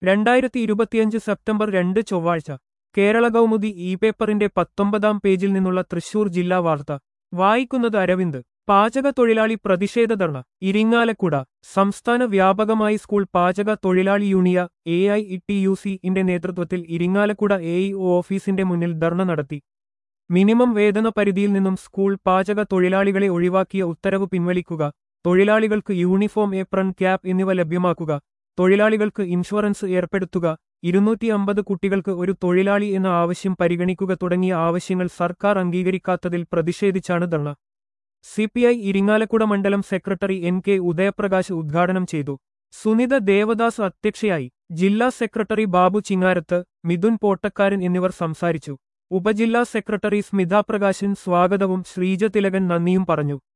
രണ്ടായിരത്തി ഇരുപത്തിയഞ്ച് സെപ്റ്റംബർ രണ്ട് ചൊവ്വാഴ്ച കേരള കൗമുദി ഇ പേപ്പറിന്റെ പത്തൊമ്പതാം പേജിൽ നിന്നുള്ള തൃശൂർ ജില്ലാ വാർത്ത വായിക്കുന്നത് അരവിന്ദ് പാചക തൊഴിലാളി പ്രതിഷേധ ധർണ ഇരിങ്ങാലക്കുട സംസ്ഥാന വ്യാപകമായി സ്കൂൾ പാചക തൊഴിലാളി union A I T U C ഇന്റെ നേതൃത്വത്തിൽ ഇരിങ്ങാലക്കുട എ ഇ ഓഫീസിന്റെ മുന്നിൽ ധർണ നടത്തി മിനിമം വേതന പരിധിയിൽ നിന്നും സ്കൂൾ പാചക തൊഴിലാളികളെ ഒഴിവാക്കിയ ഉത്തരവ് പിൻവലിക്കുക തൊഴിലാളികൾക്ക് യൂണിഫോം ഏപ്രൺ ക്യാപ് എന്നിവ ലഭ്യമാക്കുക തൊഴിലാളികൾക്ക് ഇൻഷുറൻസ് ഏർപ്പെടുത്തുക ഇരുന്നൂറ്റി അമ്പത് കുട്ടികൾക്ക് ഒരു തൊഴിലാളി എന്ന ആവശ്യം പരിഗണിക്കുക തുടങ്ങിയ ആവശ്യങ്ങൾ സർക്കാർ അംഗീകരിക്കാത്തതിൽ പ്രതിഷേധിച്ചാണ് ധർണ സിപിഐ ഇരിങ്ങാലക്കുട മണ്ഡലം സെക്രട്ടറി എൻ കെ ഉദയപ്രകാശ് ഉദ്ഘാടനം ചെയ്തു സുനിത ദേവദാസ് അധ്യക്ഷയായി ജില്ലാ സെക്രട്ടറി ബാബു ചിങ്ങാരത്ത് മിഥുൻ പോട്ടക്കാരൻ എന്നിവർ സംസാരിച്ചു ഉപജില്ലാ സെക്രട്ടറി സ്മിത പ്രകാശൻ സ്വാഗതവും ശ്രീജ തിലകൻ നന്ദിയും പറഞ്ഞു